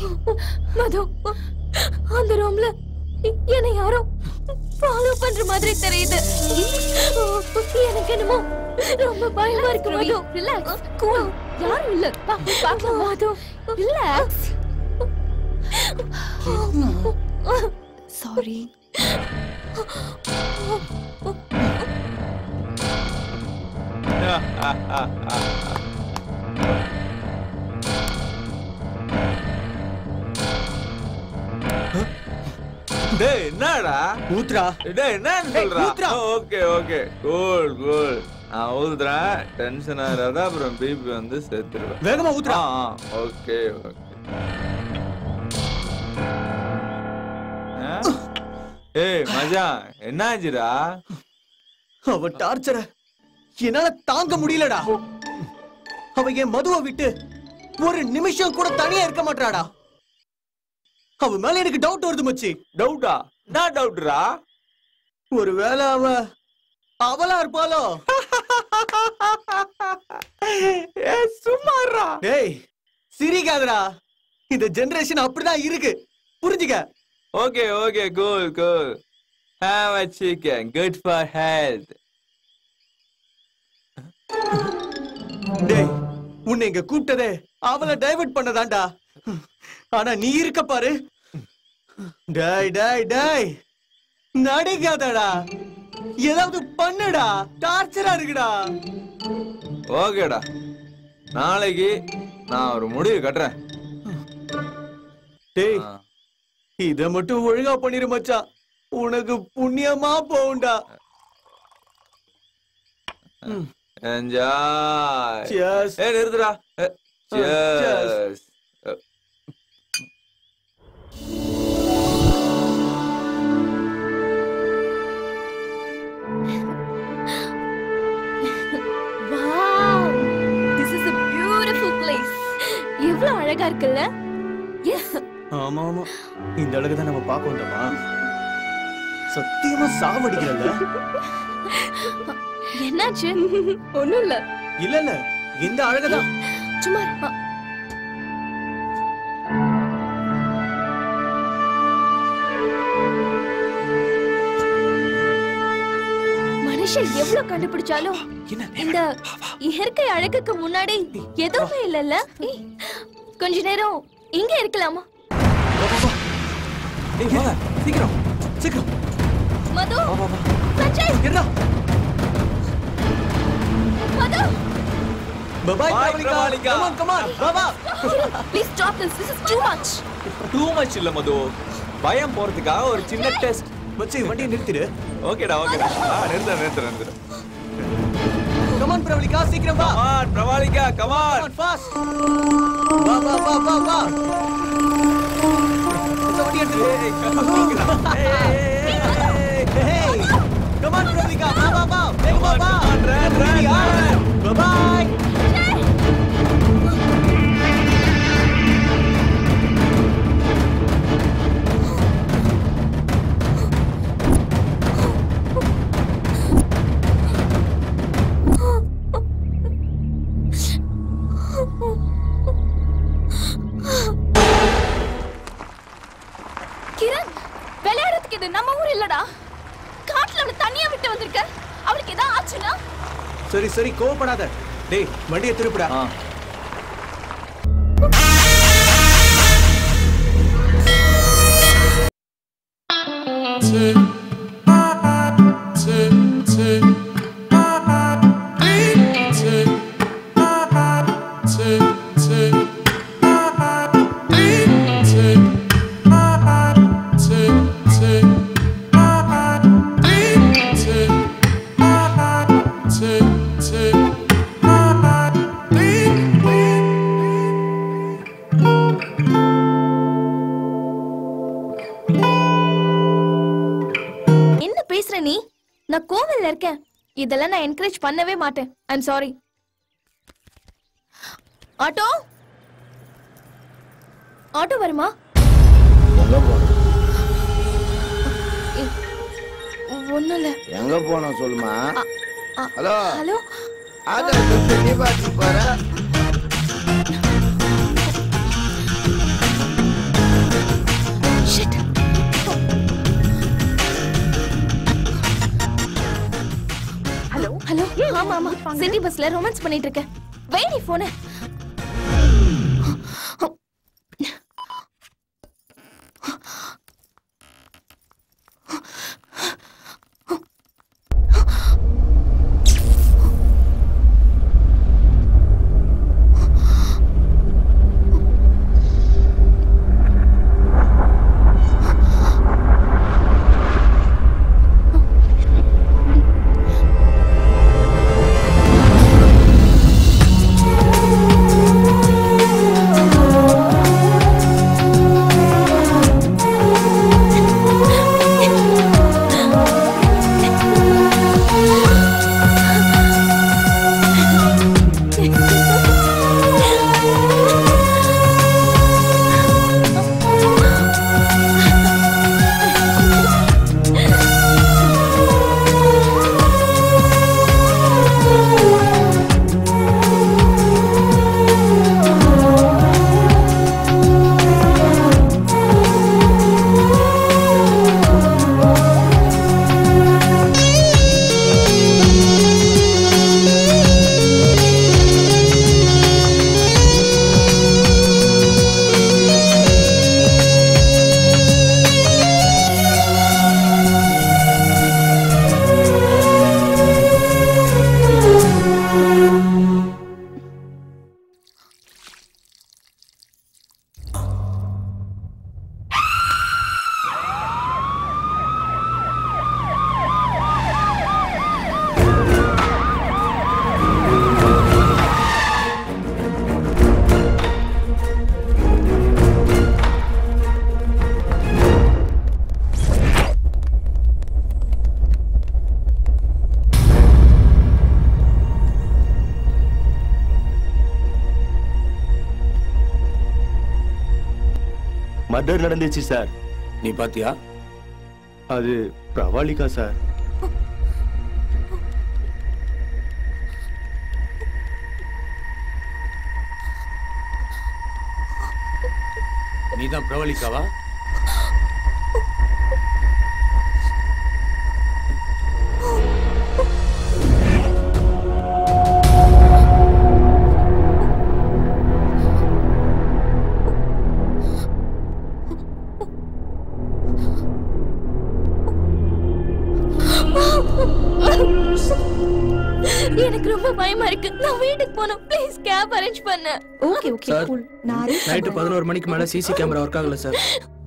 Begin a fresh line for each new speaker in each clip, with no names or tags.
மது அந்த ரூம்ல என்னை யாரோ ஃபாலோ பண்ற மாதிரி தெரியுது எனக்கு என்னமோ ரொம்ப பயமா இருக்கு மது ரிலாக்ஸ் கூல் யாரும் இல்ல பா பாக்கலாம் மது ரிலாக்ஸ் சாரி
டேய் என்னடா
ஊத்ரா
டேய் என்னன்னு
டேய்,
சொல்றா
ஊத்துடா.
ஓகே ஓகே கூல் கூல் நான் ஊதுறேன் டென்ஷன் ஆகாத அப்புறம் பிபி வந்து சேர்த்துருவேன்
வேகமா ஊத்துடா.
ஓகே ஓகே ஏய் மஜா என்னாச்சுடா
அவ டார்ச்சர என்னால தாங்க முடியலடா அவ என் மதுவை விட்டு ஒரு நிமிஷம் கூட தனியா இருக்க மாட்டாடா அவ மேல எனக்கு டவுட் வருது மச்சி
டவுட்டா என்ன டவுட்ரா
ஒருவேளை அவ அவளா இருப்பாளோ
ஏ சும்மாறா
டேய் சிரிக்காதடா இந்த ஜெனரேஷன் அப்படிதான் இருக்கு புரிஞ்சுக்க
okay okay cool cool have a chicken good for health
டேய் உன்னை இங்க கூப்பிட்டதே அவளை டைவர்ட் பண்ணதாண்டா ஆனா நீ இருக்க பாரு டேய் டேய் டேய் நடிக்காதடா ஏதாவது பண்ணுடா டார்ச்சரா இருக்குடா
ஓகேடா நாளைக்கு நான் ஒரு முடிவு கட்டுறேன்
டேய் இத மட்டும் ஒழுங்கா பண்ணிரு மச்சான் உனக்கு புண்ணியமா போகும்டா
என்ஜாய்
Cheers.
ஏ நிறுத்துடா
cheers.
Cheers
wow this is a beautiful place எவ்வளவு அழகா இருக்குல்ல எஸ்
ஆமா ஆமா இந்த அழகு தான் நம்ம பார்க்க வந்தோமா சத்தியமா சாவடிக்கிறல்ல
என்னாச்சு ஒண்ணும் இல்ல
இல்ல இல்ல இந்த அழகுதான்
சும்மா அ, மனுஷன் எவ்வளவு கண்டுபிடிச்சாலும் இந்த இயற்கை அழகுக்கு முன்னாடி எதுவுமே இல்லல்ல ஏய், கொஞ்ச நேரம் இங்க இருக்கலாமா
ஏய் வாங்க சீக்கிரம் சீக்கிரம்
மது
வா வா வா
சஞ்சய்
என்ன
மது
பபாய்
Bye,
Pravalika
Pravalika.
Come on come on வா வா
please stop this this is too much
too much இல்ல மது பயம் போறதுக்காக ஒரு சின்ன டெஸ்ட்
மச்சி வண்டியை நிறுத்திடு
ஓகேடா ஓகேடா ஆ நிறுத்த நிறுத்த நிறுத்த
கம் ஆன் பிரவலிகா சீக்கிரம் வா
come on Pravalika come on
Come on, fast. வா வா வா வா வா இந்த வண்டி எடுத்து Hey, come on, பிரவலிகா வா வா வா வேகமா வா
run, run, run.
Bye bye.
Kiran விளையாடுறதுக்கு இது நம்ம ஊர் இல்லடா காட்டுல அவளை தனியா விட்டு வந்திருக்க அவளுக்கு ஏதாவது ஆச்சுன்னா
சரி சரி கோவப்படாத டேய் வண்டியை திருப்புடா
என்ன பேசுற நீ நான் கோவில்ல இருக்கேன் இதெல்லாம் நான் என்கரேஜ் பண்ணவே மாட்டேன் ஐம் சாரி ஆட்டோ ஆட்டோ வருமா
எங்க போனோம்
ஒண்ணும் இல்ல
எங்க போனோம் சொல்லுமா
அ-
ஹலோ
ஹலோ
ஆதர் கொடுத்து நீ பாத்து போற
சிட்டி பஸ்ல ரொமான்ஸ் பண்ணிட்டு இருக்கேன் வெயிடி போன
மர்டர் நடந்துச்சு சார்
நீ பாத்தியா
அது பிரவாளிகா சார்
நீதான் பிரவலிக்காவா
எனக்கு ரொம்ப பயமா இருக்கு நான் வீட்டுக்கு போகணும் ப்ளீஸ் கேப் அரேஞ்ச் பண்ணு
ஓகே ஓகே
சார்,
கூல் நான் arrange
நைட்டு
பண்றேன்.
பதினோரு மணிக்கு மேல சிசி கேமரா ஒர்க் ஆகல சார்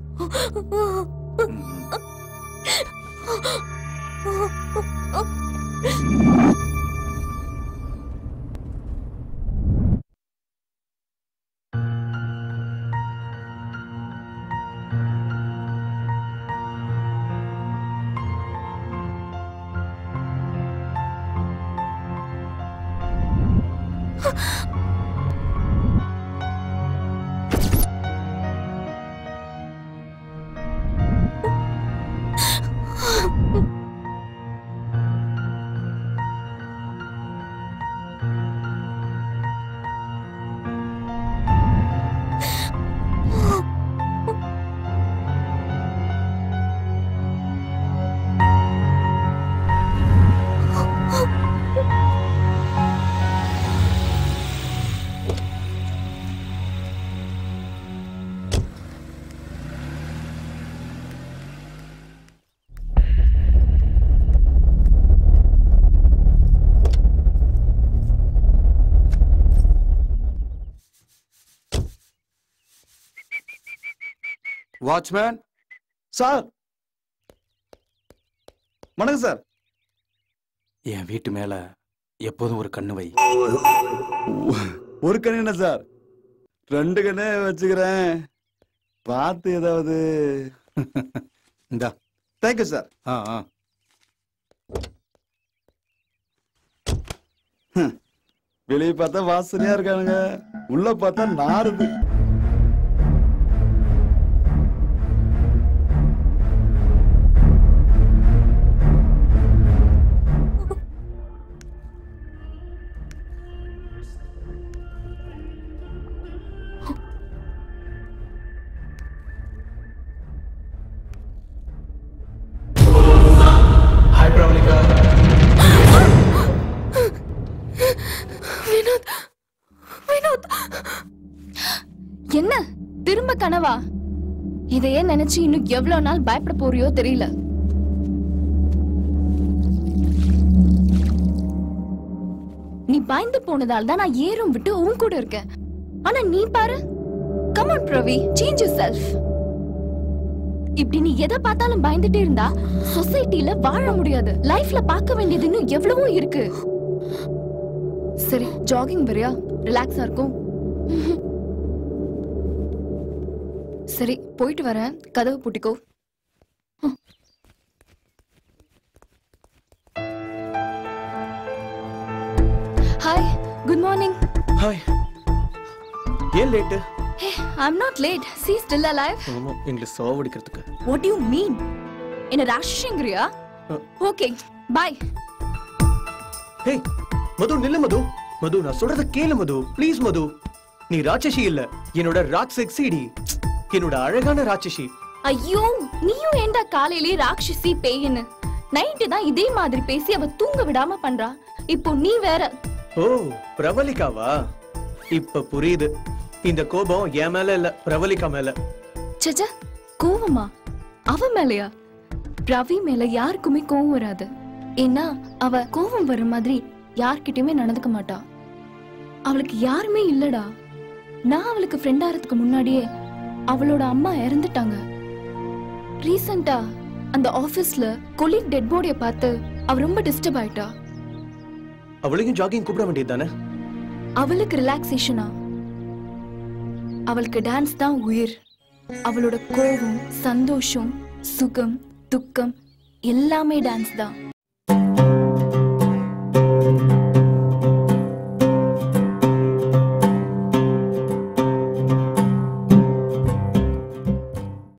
வாட்ச்மேன்
சார் வணக்கம் சார்
என் வீட்டு மேல எப்போதும் ஒரு கண்ணு வை
ஒரு கண்ணு என்ன சார் ரெண்டு கண்ணே வச்சுக்கிறேன் பார்த்து ஏதாவது
இந்தா
தேங்க்யூ சார்
ஆ ஆ
வெளியே பார்த்தா வாசனையா இருக்கானுங்க உள்ள பார்த்தா நாறுது
இதையே நினைச்சு இன்னும் எவ்வளவு நாள் பயப்பட போறியோ தெரியல நீ பயந்து போனதால தான் நான் ஏறும் விட்டு உன் கூட இருக்கேன் ஆனா நீ பாரு come on Pravi change yourself இப்படி நீ எதை பார்த்தாலும் பயந்துட்டே இருந்தா சொசைட்டில வாழ முடியாது லைஃப்ல பார்க்க வேண்டியது இன்னும் எவ்வளவோ இருக்கு சரி ஜாகிங் வரியா ரிலாக்ஸா இருக்கும் சரி போயிட்டு வரேன் கதவு பூட்டிக்கோ ஹாய் குட் மார்னிங்
ஹாய் ஏன் late
hey I am not late see still alive
ஆமா எங்களை சாவடிக்கிறதுக்கு
வாட் யூ மீன் என்ன ராட்சசங்கிறியா ஓகே பை
ஹே மது நில்லு மது மது நான் சொல்றத கேளு மது ப்ளீஸ் மது நீ ராட்சசி இல்ல என்னோட ராக் செக்ஸிடி என்னோட அழகான ராட்சசி
ஐயோ நீயும் ஏண்டா காலையிலே ராட்சசி பேயின்னு நைட்டு தான் இதே மாதிரி பேசி அவ தூங்க விடாம பண்றா இப்போ நீ வேற
ஓ பிரபலிகாவா இப்ப புரியுது இந்த கோபம் என் மேல இல்ல பிரபலிகா மேல
சச்ச கோவமா அவ மேலயா ரவி மேல யாருக்குமே கோவம் வராது ஏன்னா அவ கோவம் வர மாதிரி யார்கிட்டயுமே நடந்துக்க மாட்டா அவளுக்கு யாருமே இல்லடா நான் அவளுக்கு ஃப்ரெண்ட் ஆறதுக்கு முன்னாடியே அவளோட அம்மா இறந்துட்டாங்க ரீசெண்டா அந்த ஆபீஸ்ல கொலீக் டெட் பாடிய பார்த்து அவ ரொம்ப டிஸ்டர்ப் ஆயிட்டா
அவளையும் ஜாகிங் கூப்பிட வேண்டியது தானே
அவளுக்கு ரிலாக்ஸேஷனா அவளுக்கு டான்ஸ் தான் உயிர் அவளோட கோபம் சந்தோஷம் சுகம் துக்கம் எல்லாமே டான்ஸ் தான்